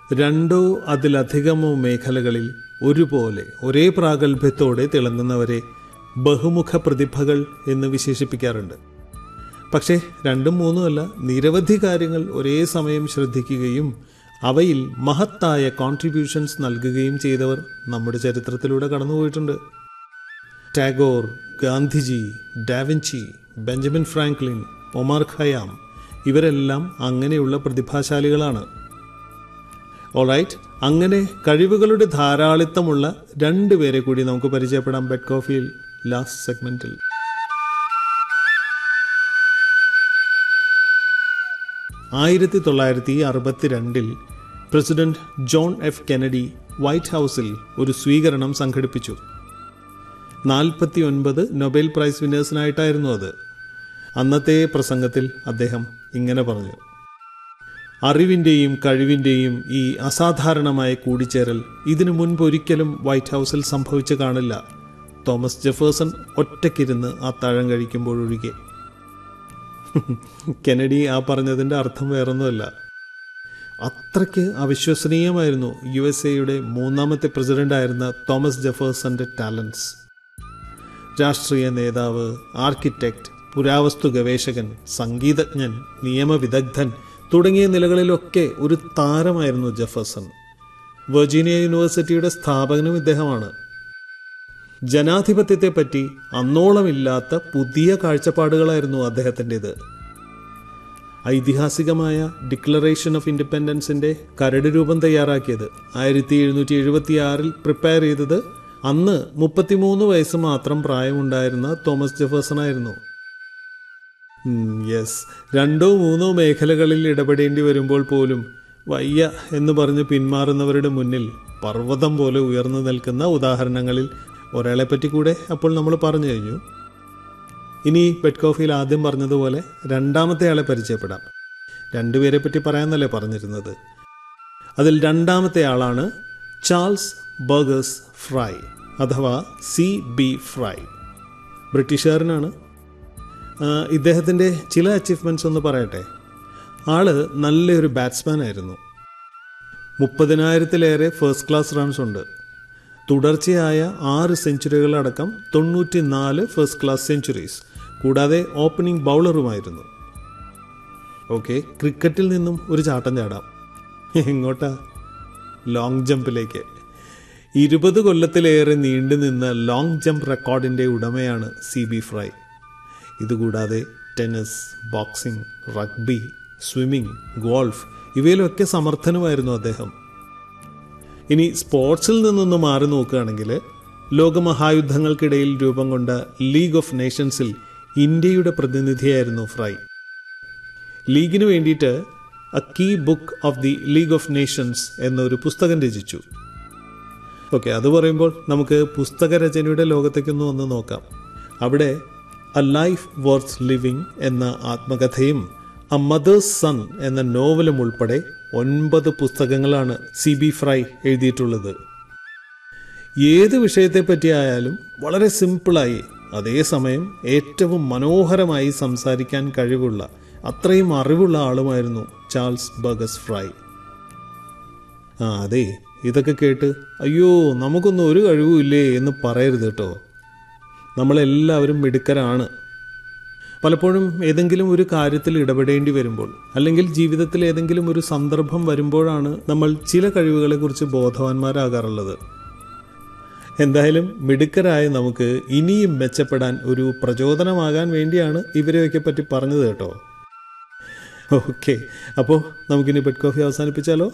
രണ്ടോ അതിലധികമോ മേഖലകളിൽ ഒരുപോലെ ഒരേ പ്രാഗൽഭ്യത്തോടെ തിളങ്ങുന്നവരെ ബഹുമുഖ പ്രതിഭകൾ എന്ന് വിശേഷിപ്പിക്കാറുണ്ട് പക്ഷേ രണ്ടും മൂന്നുമല്ല നിരവധി കാര്യങ്ങൾ ഒരേ സമയം ശ്രദ്ധിക്കുകയും അവയിൽ മഹത്തായ കോൺട്രിബ്യൂഷൻസ് നൽകുകയും ചെയ്തവർ നമ്മുടെ ചരിത്രത്തിലൂടെ കടന്നുപോയിട്ടുണ്ട് Tagore Gandhiji Da Vinci Benjamin Franklin Omar Khayyam ഇവരെല്ലാം അങ്ങനെയുള്ള പ്രതിഭാശാലികളാണ് ഓൾറൈറ്റ് അങ്ങനെ കഴിവുകളുടെ ധാരാളിത്തമുള്ള രണ്ടുപേരെ കൂടി നമുക്ക് പരിചയപ്പെടാം ബെഡ് കോഫിയിൽ ലാസ്റ്റ് സെഗ്മെന്റിൽ ആയിരത്തി തൊള്ളായിരത്തി അറുപത്തിരണ്ടിൽ president John F Kennedy White ഹൗസിൽ ഒരു സ്വീകരണം സംഘടിപ്പിച്ചു നാൽപ്പത്തി ഒൻപത് നൊബേൽ പ്രൈസ് വിന്നേഴ്സിനായിട്ടായിരുന്നു അത് അന്നത്തെ പ്രസംഗത്തിൽ അദ്ദേഹം ഇങ്ങനെ പറഞ്ഞു അറിവിൻ്റെയും കഴിവിൻ്റെയും ഈ അസാധാരണമായ കൂടിച്ചേരൽ ഇതിനു മുൻപ് ഒരിക്കലും വൈറ്റ് ഹൗസിൽ സംഭവിച്ചു കാണില്ല തോമസ് ജെഫേഴ്സൺ ഒറ്റയ്ക്കിരുന്ന് ആ താഴം കഴിക്കുമ്പോഴൊഴികെ കെനഡി ആ പറഞ്ഞതിൻ്റെ അർത്ഥം വേറൊന്നുമല്ല അത്രയ്ക്ക് അവിശ്വസനീയമായിരുന്നു യു എസ് എയുടെ മൂന്നാമത്തെ പ്രസിഡന്റായിരുന്ന തോമസ് ജെഫേഴ്സന്റെ ടാലൻസ് രാഷ്ട്രീയ നേതാവ് ആർക്കിടെക്ട് പുരാവസ്തു ഗവേഷകൻ സംഗീതജ്ഞൻ നിയമവിദഗ്ധൻ തുടങ്ങിയ നിലകളിലൊക്കെ ഒരു താരമായിരുന്നു ജെഫേഴ്സൺ വെർജീനിയ യൂണിവേഴ്സിറ്റിയുടെ സ്ഥാപകനും ഇദ്ദേഹമാണ് ജനാധിപത്യത്തെപ്പറ്റി അന്നോളമില്ലാത്ത പുതിയ കാഴ്ചപ്പാടുകളായിരുന്നു അദ്ദേഹത്തിൻ്റെത് ഐതിഹാസികമായ ഡിക്ലറേഷൻ ഓഫ് ഇൻഡിപെൻഡൻസിന്റെ കരട് രൂപം തയ്യാറാക്കിയത് ആയിരത്തി എഴുന്നൂറ്റി എഴുപത്തി ആറിൽ പ്രിപ്പയർ ചെയ്തത് അന്ന് മുപ്പത്തിമൂന്ന് വയസ്സ് മാത്രം പ്രായമുണ്ടായിരുന്ന തോമസ് ജെഫേഴ്സൺ ആയിരുന്നു യെസ് രണ്ടോ മൂന്നോ മേഖലകളിൽ ഇടപെടേണ്ടി വരുമ്പോൾ പോലും വയ്യ എന്ന് പറഞ്ഞ് പിന്മാറുന്നവരുടെ മുന്നിൽ പർവ്വതം പോലെ ഉയർന്നു നിൽക്കുന്ന ഉദാഹരണങ്ങളിൽ ഒരാളെ പറ്റി കൂടെ അപ്പോൾ നമ്മൾ പറഞ്ഞു കഴിഞ്ഞു ഇനി ബെഡ് കോഫിയിൽ ആദ്യം പറഞ്ഞതുപോലെ രണ്ടാമത്തെ ആളെ പരിചയപ്പെടാം രണ്ടുപേരെ പറ്റി പറയാമെന്നല്ലേ പറഞ്ഞിരുന്നത് അതിൽ രണ്ടാമത്തെ ആളാണ് ചാൾസ് ബർഗേഴ്സ് ഫ്രൈ അഥവാ സി ബി ഫ്രൈ ബ്രിട്ടീഷുകാരനാണ് ഇദ്ദേഹത്തിൻ്റെ ചില അച്ചീവ്മെൻറ്റ്സ് ഒന്ന് പറയട്ടെ ആള് നല്ലൊരു ബാറ്റ്സ്മാൻ ആയിരുന്നു മുപ്പതിനായിരത്തിലേറെ ഫസ്റ്റ് ക്ലാസ് റൺസ് ഉണ്ട് തുടർച്ചയായ ആറ് സെഞ്ചുറികളടക്കം തൊണ്ണൂറ്റി നാല് ഫസ്റ്റ് ക്ലാസ് സെഞ്ചുറീസ് കൂടാതെ ഓപ്പണിംഗ് ബൗളറുമായിരുന്നു ഓക്കെ ക്രിക്കറ്റിൽ നിന്നും ഒരു ചാട്ടം ചാടാം എങ്ങോട്ടാ ലോങ് ജമ്പിലേക്ക് ഇരുപത് കൊല്ലത്തിലേറെ നീണ്ടുനിന്ന ലോങ് ജമ്പ് റെക്കോർഡിൻ്റെ ഉടമയാണ് സി ബി ഫ്രൈ ഇതുകൂടാതെ tennis boxing rugby swimming golf ഇവയിലൊക്കെ സമർത്ഥനുമായിരുന്നു അദ്ദേഹം ഇനി സ്പോർട്സിൽ നിന്നൊന്ന് മാറി നോക്കുകയാണെങ്കിൽ ലോകമഹായുദ്ധങ്ങൾക്കിടയിൽ രൂപം കൊണ്ട ലീഗ് ഓഫ് നേഷൻസിൽ ഇന്ത്യയുടെ പ്രതിനിധിയായിരുന്നു ഫ്രൈ ലീഗിന് വേണ്ടിയിട്ട് a key book of the League of Nations എന്നൊരു പുസ്തകം രചിച്ചു ഓക്കെ അത് പറയുമ്പോൾ നമുക്ക് പുസ്തക രചനയുടെ ലോകത്തേക്കൊന്ന് വന്ന് നോക്കാം അവിടെ എ ലൈഫ് വർത്ത് ലിവിങ് എന്ന ആത്മകഥയും എ മദേഴ്സ് സൺ എന്ന നോവലും ഉൾപ്പെടെ ഒൻപത് പുസ്തകങ്ങളാണ് സി ബി ഫ്രൈ എഴുതിയിട്ടുള്ളത് ഏത് വിഷയത്തെ പറ്റിയായാലും വളരെ സിമ്പിളായി അതേസമയം ഏറ്റവും മനോഹരമായി സംസാരിക്കാൻ കഴിവുള്ള അത്രയും അറിവുള്ള ആളുമായിരുന്നു ചാൾസ് ബർഗസ് ഫ്രൈ ആ അതെ ഇതൊക്കെ കേട്ട് അയ്യോ നമുക്കൊന്നും ഒരു കഴിവുമില്ലേ എന്ന് പറയരുത് കേട്ടോ നമ്മളെല്ലാവരും മിടുക്കരാണ് പലപ്പോഴും ഏതെങ്കിലും ഒരു കാര്യത്തിൽ ഇടപെടേണ്ടി വരുമ്പോൾ അല്ലെങ്കിൽ ജീവിതത്തിൽ ഏതെങ്കിലും ഒരു സന്ദർഭം വരുമ്പോഴാണ് നമ്മൾ ചില കഴിവുകളെക്കുറിച്ച് ബോധവാന്മാരാകാറുള്ളത് എന്തായാലും മിടുക്കരായ നമുക്ക് ഇനിയും മെച്ചപ്പെടാൻ ഒരു പ്രചോദനമാകാൻ വേണ്ടിയാണ് ഇവരെയൊക്കെ പറ്റി പറഞ്ഞത് കേട്ടോ ഓക്കെ അപ്പോൾ നമുക്കിനി ബെഡ് കോഫി അവസാനിപ്പിച്ചാലോ